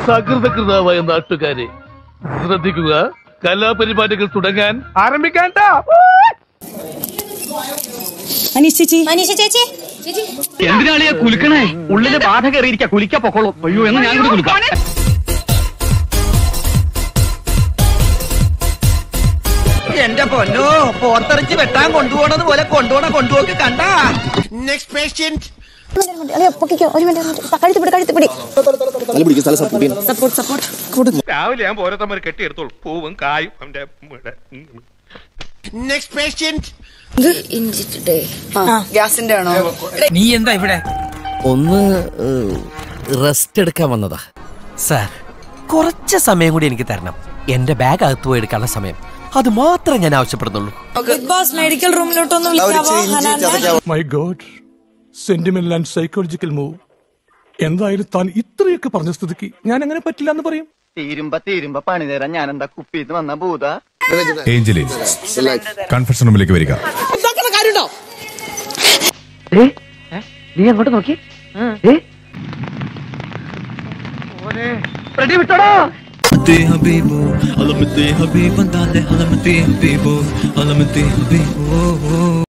സകൃതകൃതാവായ നാട്ടുകാരെ ശ്രദ്ധിക്കുക കലാപരിപാടികൾ തുടങ്ങാൻ ആരംഭിക്കാൻ അനീഷ് ചേച്ചി മനീഷ ചേച്ചി ചേച്ചി എന്തിനാളിയാ കുലുക്കണേ ഉള്ളില് ബാധ കയറിയിരിക്കാ കുലിക്ക പൊക്കോളൂ അയ്യോ എന്ന് ഞാൻ കൂടി കുലുക്കാം എന്റെ പൊന്നോ പോർത്തിറച്ചി വെട്ടാൻ കൊണ്ടുപോണത് പോലെ കൊണ്ടുപോണ കൊണ്ടുപോക്ക് കണ്ടാ അതെ പൊക്കിക്കോ ഒരു മിനിറ്റ് കഴുത്തിപ്പിടി കഴുത്തിപ്പിടി സപ്പോർട്ട് സപ്പോർട്ട് രാവിലെ ഞാൻ ഓരോരുത്തന്മാർ കെട്ടിയെടുത്തോളൂ പൂവും കായും അവന്റെ ഗ്യാസിന്റെ ആണോ നീ എന്താ ഇവിടെ ഒന്ന് റെസ്റ്റ് എടുക്കാൻ വന്നതാ സാർ കുറച്ച് സമയം കൂടി എനിക്ക് തരണം എന്റെ ബാഗ് അകത്ത് പോയി എടുക്കാനുള്ള സമയം അത് മാത്രമേ ഞാൻ ആവശ്യപ്പെടുന്നുള്ളൂ ബിഗ് ബോസ് മെഡിക്കൽ റൂമിലോട്ടൊന്ന് വിളിക്കാവോ ഹനാനെ? My god sentimental and psychological move എന്തായാലും താൻ ഇത്രയൊക്കെ പറഞ്ഞ സ്ഥിതിക്ക് ഞാൻ അങ്ങനെ പറ്റില്ല എന്ന് പറയും തീരുമ്പ തീരുമ്പ പണി തരാൻ ഞാൻ എന്താ കുപ്പിന്ന് വന്ന ഭൂത ഏഞ്ചലി കൺഫെഷൻ റൂമിലേക്ക് വരിക നീ അങ്ങോട്ട് നോക്കി റെഡി വിട്ടോടാ حبيبو علمتي حبيب انت علمتي حبيبو علمتي حبيبو